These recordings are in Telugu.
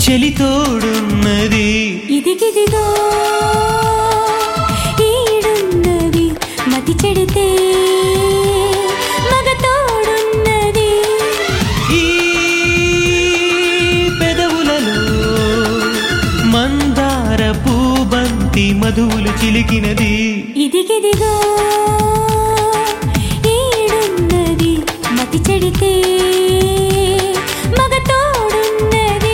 చెలితోడున్నది ఇదిగిదిగో ఈడున్నది మతి చెడితే మగ తోడున్నది ఈ పెదవులలో మందార పూబంతి మధువులు చిలికినది ఇదిగిదిగో ఈడున్నది మతి చెడితే మగ తోడున్నది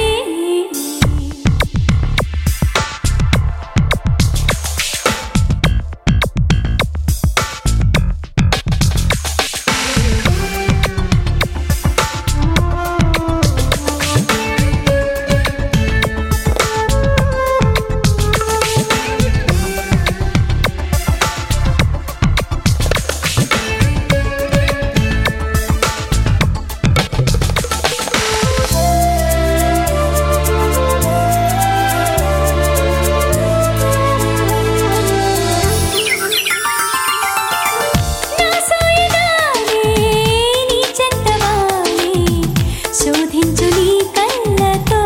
నా సోయగానే నీ చెంతవానే శోధించు నీ కళ్ళతో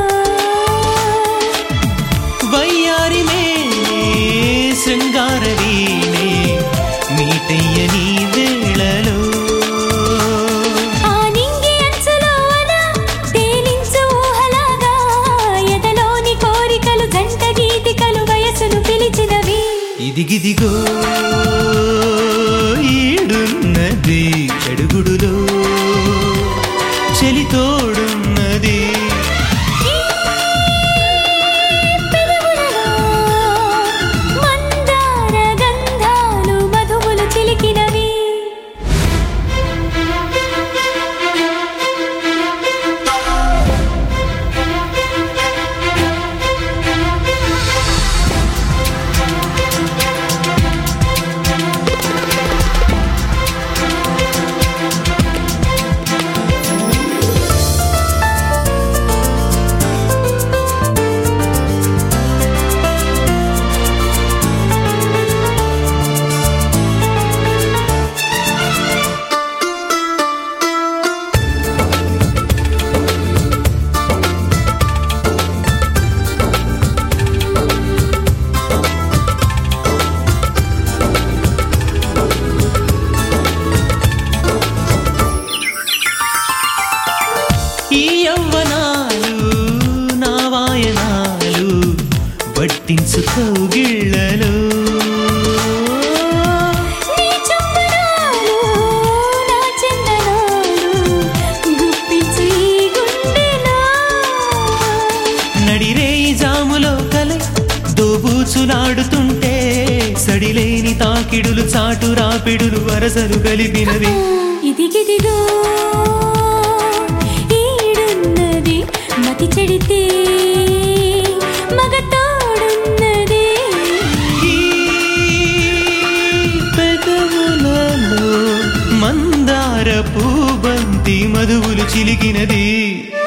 వయ్యారి మేనే శృంగార వీణే మీటయ్యని వేళలో ఆ నింగి అంచులో అలా తేలించు ఊహలాగా ఎదలోని కోరికలు జంట గీతికలు వయసును పిలిచినవి ఇదిగిదిగో ఈడున్నది చెడుగుడులో చెలితోడున్నది పెదవులలో మందార గంధాలు మధువులు చిలికినవి ఈ యవ్వనాలు నా వాయనాలు వడ్డించు కౌగిళ్ళలో నీ చుంబనాలు నా చందనాలు గుప్పించి ఈ గుండెలో నడిరేయి జాములో కలై దోబూచులాడుతుంటే సడిలేని తాకిడులు చాటు రాపిడులు వరసలు కలిపినవి ఇదిగిదిగో ఈడున్నది మతి చెడితే మగ తోడున్నది ఈ పెదవులలో మందార పూబంతి మధువులు చిలికినది